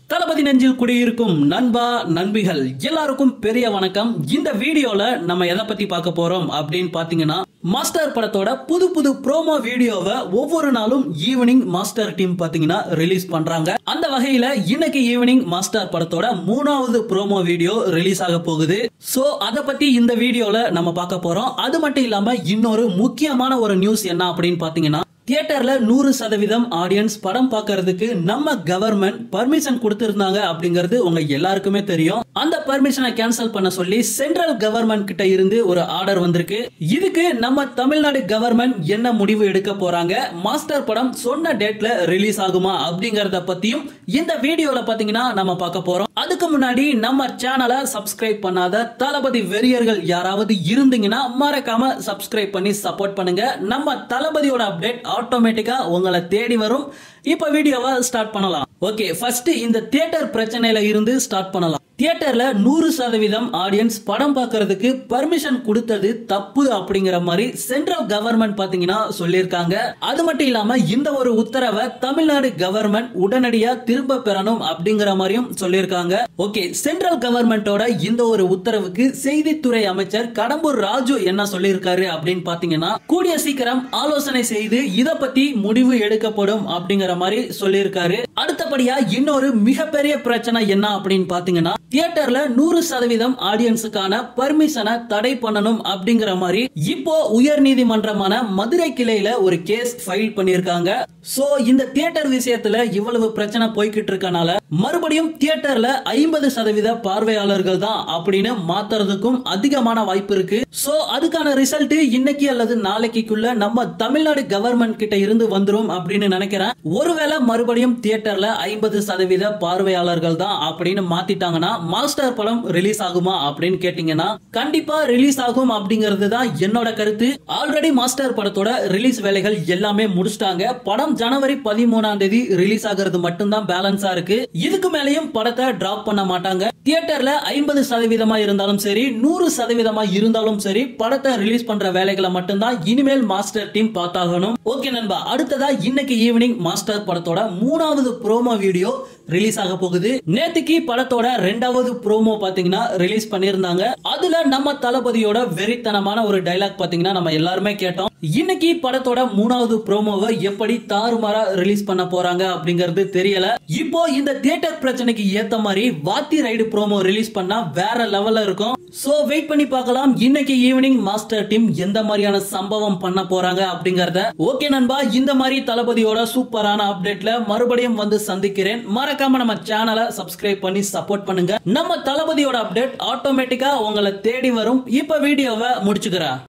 தளபதி நெஞ்சில் குடியிருக்கும் நண்பா நண்பிகள் எல்லாருக்கும் பெரிய வணக்கம் இந்த வீடியோல நம்ம எதை பத்தி பார்க்க போறோம் அப்படின்னு பாத்தீங்கன்னா மாஸ்டர் படத்தோட புது புது ப்ரோமோ வீடியோவை ஒவ்வொரு நாளும் ஈவினிங் மாஸ்டர் டீம் பாத்தீங்கன்னா ரிலீஸ் பண்றாங்க அந்த வகையில இன்னைக்கு ஈவினிங் மாஸ்டர் படத்தோட மூணாவது ப்ரோமோ வீடியோ ரிலீஸ் ஆக போகுது சோ அத பத்தி இந்த வீடியோல நம்ம பார்க்க போறோம் அது மட்டும் இல்லாம இன்னொரு முக்கியமான ஒரு நியூஸ் என்ன அப்படின்னு பாத்தீங்கன்னா தியேட்டர்ல நூறு சதவீதம் ஆடியன்ஸ் படம் பார்க்கறதுக்கு நம்ம கவர்மெண்ட் பர்மிஷன் கொடுத்திருந்தாங்க அப்படிங்கிறது உங்க எல்லாருக்குமே தெரியும் அந்த பர்மிஷனை கேன்சல் பண்ண சொல்லி சென்ட்ரல் கவர்மெண்ட் கிட்ட இருந்து ஒரு ஆர்டர் வந்திருக்கு இதுக்கு நம்ம தமிழ்நாடு கவர்மெண்ட் என்ன முடிவு எடுக்க போறாங்க மாஸ்டர் படம் சொன்ன டேட்ல ரிலீஸ் ஆகுமா அப்படிங்கறத பத்தியும் இந்த வீடியோல பாத்தீங்கன்னா நம்ம பார்க்க போறோம் அதுக்கு முன்னாடி நம்ம சேனலை சப்ஸ்கிரைப் பண்ணாத தளபதி வெறியர்கள் யாராவது இருந்தீங்கன்னா மறக்காம சப்ஸ்கிரைப் பண்ணி சப்போர்ட் பண்ணுங்க நம்ம தளபதியோட அப்டேட் ஆட்டோமேட்டிக்கா உங்களை தேடி வரும் இப்ப வீடியோவை ஸ்டார்ட் பண்ணலாம் ஓகே ஃபர்ஸ்ட் இந்த தியேட்டர் பிரச்சனையில இருந்து ஸ்டார்ட் பண்ணலாம் தியேட்டர்ல நூறு சதவீதம் ஆடியன்ஸ் படம் பார்க்கறதுக்கு பர்மிஷன் கொடுத்தது தப்பு அப்படிங்கிற மாதிரி சென்ட்ரல் கவர்மெண்ட் பாத்தீங்கன்னா சொல்லியிருக்காங்க அது மட்டும் இல்லாம இந்த ஒரு உத்தரவை தமிழ்நாடு கவர்மெண்ட் உடனடியா திரும்ப பெறணும் அப்படிங்கிற மாதிரியும் சொல்லியிருக்காங்க ஓகே சென்ட்ரல் கவர்மெண்டோட இந்த ஒரு உத்தரவுக்கு செய்தித்துறை அமைச்சர் கடம்பூர் ராஜு என்ன சொல்லியிருக்காரு அப்படின்னு பாத்தீங்கன்னா கூடிய சீக்கிரம் ஆலோசனை செய்து இத பத்தி முடிவு எடுக்கப்படும் அப்படிங்கிற மாதிரி சொல்லியிருக்காரு அடுத்தபடியா இன்னொரு மிகப்பெரிய பிரச்சனை என்ன அப்படின்னு பாத்தீங்கன்னா தியேட்டர்ல நூறு சதவீதம் ஆடியன்ஸுக்கான பர்மிஷனை தடை பண்ணணும் அப்படிங்கிற மாதிரி இப்போ உயர் நீதிமன்றமான மதுரை கிளையில ஒரு கேஸ் ஃபைல் பண்ணிருக்காங்க சோ இந்த தியேட்டர் விஷயத்துல இவ்வளவு பிரச்சனை போய்கிட்டு இருக்கனால மறுபடியும் தியேட்டர்ல ஐம்பது சதவீத பார்வையாளர்கள் தான் அப்படின்னு மாத்துறதுக்கும் அதிகமான வாய்ப்பு இருக்கு சோ அதுக்கான ரிசல்ட் இன்னைக்கு அல்லது நாளைக்குள்ள நம்ம தமிழ்நாடு கவர்மெண்ட் கிட்ட இருந்து வந்துரும் அப்படின்னு நினைக்கிறேன் ஒருவேளை மறுபடியும் தியேட்டர்ல ஐம்பது சதவீத பார்வையாளர்கள் தான் அப்படின்னு மாத்திட்டாங்கன்னா மாஸ்டர் படம் ரிலீஸ் ஆகுமா அப்படின்னு கேட்டீங்கன்னா கண்டிப்பா ரிலீஸ் ஆகும் அப்படிங்கிறது தான் என்னோட கருத்து ஆல்ரெடி மாஸ்டர் படத்தோட ரிலீஸ் வேலைகள் எல்லாமே முடிச்சிட்டாங்க படம் ஜனவரி பதிமூணாம் தேதி ரிலீஸ் ஆகிறது மட்டும்தான் பேலன்ஸா இருக்கு இதுக்கு மேலேயும் படத்தை டிராப் பண்ண மாட்டாங்க தியேட்டர்ல ஐம்பது சதவீதமா இருந்தாலும் சரி நூறு சதவீதமா இருந்தாலும் சரி படத்தை ரிலீஸ் பண்ற வேலைகளை மட்டும்தான் இனிமேல் மாஸ்டர் டீம் பார்த்தாகணும் ஓகே நண்பா அடுத்ததா இன்னைக்கு ஈவினிங் மாஸ்டர் படத்தோட மூணாவது ப்ரோமோ வீடியோ ரிலீஸ் ஆக போகுது நேத்துக்கு படத்தோட ரெண்டாவது ப்ரோமோ பாத்தீங்கன்னா ரிலீஸ் பண்ணிருந்தாங்க அதுல நம்ம தளபதியோட வெறித்தனமான ஒரு டைலாக் பாத்தீங்கன்னா நம்ம எல்லாருமே கேட்டோம் இன்னைக்கு படத்தோட மூணாவது ப்ரோமோவை எப்படி தாறுமாறா ரிலீஸ் பண்ண போறாங்க அப்படிங்கிறது தெரியல இப்போ இந்த தியேட்டர் பிரச்சனைக்கு ஏத்த மாதிரி வாத்தி ரைடு ப்ரோமோ ரிலீஸ் பண்ணா வேற லெவல்ல இருக்கும் சோ வெயிட் பண்ணி பார்க்கலாம் இன்னைக்கு ஈவினிங் மாஸ்டர் டீம் எந்த மாதிரியான சம்பவம் பண்ண போறாங்க அப்படிங்கறத ஓகே நண்பா இந்த மாதிரி தளபதியோட சூப்பரான அப்டேட்ல மறுபடியும் வந்து சந்திக்கிறேன் மறக்காம நம்ம சேனலை சப்ஸ்கிரைப் பண்ணி சப்போர்ட் பண்ணுங்க நம்ம தளபதியோட அப்டேட் ஆட்டோமேட்டிக்கா உங்களை தேடி வரும் இப்ப வீடியோவை முடிச்சுக்கிறேன்